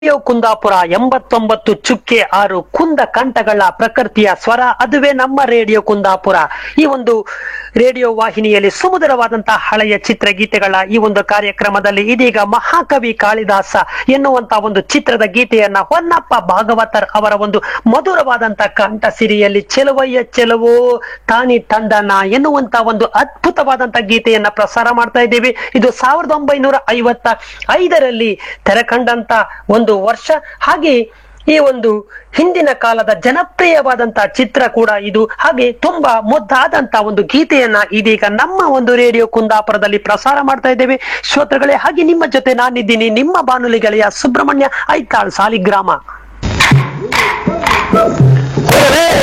radio Kundapura ಎಂಬತ್ತೊಂಬತ್ತು ಚುಕ್ಕೆ ಆರು ಕುಂದ ಕಂಠಗಳ ಪ್ರಕೃತಿಯ ಸ್ವರ ಅದುವೇ ನಮ್ಮ ರೇಡಿಯೋ ಕುಂದಾಪುರ ಈ ಒಂದು ರೇಡಿಯೋ ವಾಹಿನಿಯಲ್ಲಿ ಸುಮಧುರವಾದಂತಹ ಹಳೆಯ ಚಿತ್ರಗೀತೆಗಳ ಈ ಒಂದು ಕಾರ್ಯಕ್ರಮದಲ್ಲಿ ಇದೀಗ ಮಹಾಕವಿ ಕಾಳಿದಾಸ ಎನ್ನುವಂತ ಒಂದು ಚಿತ್ರದ ಗೀತೆಯನ್ನ ಹೊನ್ನಪ್ಪ ಭಾಗವತರ್ ಅವರ ಒಂದು ಮಧುರವಾದಂತ ಕಂಠ ಸಿರಿಯಲ್ಲಿ ಚೆಲುವಯ್ಯ ಚೆಲುವೋ ತಾನಿ ತಂದನ ಎನ್ನುವಂತ ಒಂದು ಅದ್ಭುತವಾದಂತ ಗೀತೆಯನ್ನ ಪ್ರಸಾರ ಮಾಡ್ತಾ ಇದ್ದೀವಿ ಇದು ಸಾವಿರದ ಒಂಬೈನೂರ ಐವತ್ತ ಐದರಲ್ಲಿ ತೆರೆಕಂಡಂತ ಒಂದು ವರ್ಷ ಹಾಗೆ ಈ ಒಂದು ಹಿಂದಿನ ಕಾಲದ ಜನಪ್ರಿಯವಾದಂತ ಚಿತ್ರ ಕೂಡ ಇದು ಹಾಗೆ ತುಂಬಾ ಮುದ್ದಾದಂತ ಒಂದು ಗೀತೆಯನ್ನ ಇದೀಗ ನಮ್ಮ ಒಂದು ರೇಡಿಯೋ ಕುಂದಾಪುರದಲ್ಲಿ ಪ್ರಸಾರ ಮಾಡ್ತಾ ಇದ್ದೇವೆ ಶ್ರೋತೃಗಳೇ ಹಾಗೆ ನಿಮ್ಮ ಜೊತೆ ನಾನಿದ್ದೀನಿ ನಿಮ್ಮ ಬಾನುಲಿ ಗೆಳೆಯ ಸುಬ್ರಹ್ಮಣ್ಯ ಐತಾಳ್ ಸಾಲಿಗ್ರಾಮ